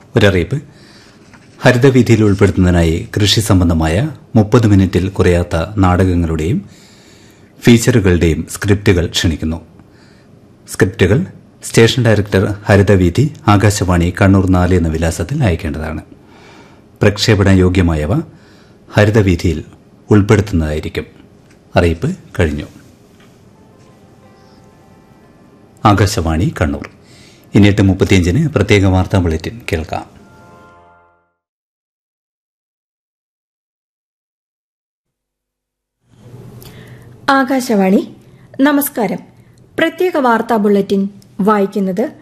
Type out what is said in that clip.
ഒരറിയിപ്പ് ഹരിതവീതിയിൽ ഉൾപ്പെടുത്തുന്നതിനായി കൃഷി സംബന്ധമായ മുപ്പത് മിനിറ്റിൽ കുറയാത്ത നാടകങ്ങളുടെയും ഫീച്ചറുകളുടെയും സ്ക്രിപ്റ്റുകൾ ക്ഷണിക്കുന്നു സ്ക്രിപ്റ്റുകൾ സ്റ്റേഷൻ ഡയറക്ടർ ഹരിതവീതി ആകാശവാണി കണ്ണൂർ നാല് എന്ന വിലാസത്തിൽ അയക്കേണ്ടതാണ് പ്രക്ഷേപണ യോഗ്യമായവ ഹരിതവീതിയിൽ ഉൾപ്പെടുത്തുന്നതായിരിക്കും അറിയിപ്പ് കഴിഞ്ഞു ആകാശവാണി കണ്ണൂർ ഇനി എട്ട് മുപ്പത്തിയഞ്ചിന് പ്രത്യേക വാർത്താ ബുള്ളറ്റിൻ കേൾക്കാം ആകാശവാണി നമസ്കാരം പ്രത്യേക വാർത്താ ബുള്ളറ്റിൻ വായിക്കുന്നത്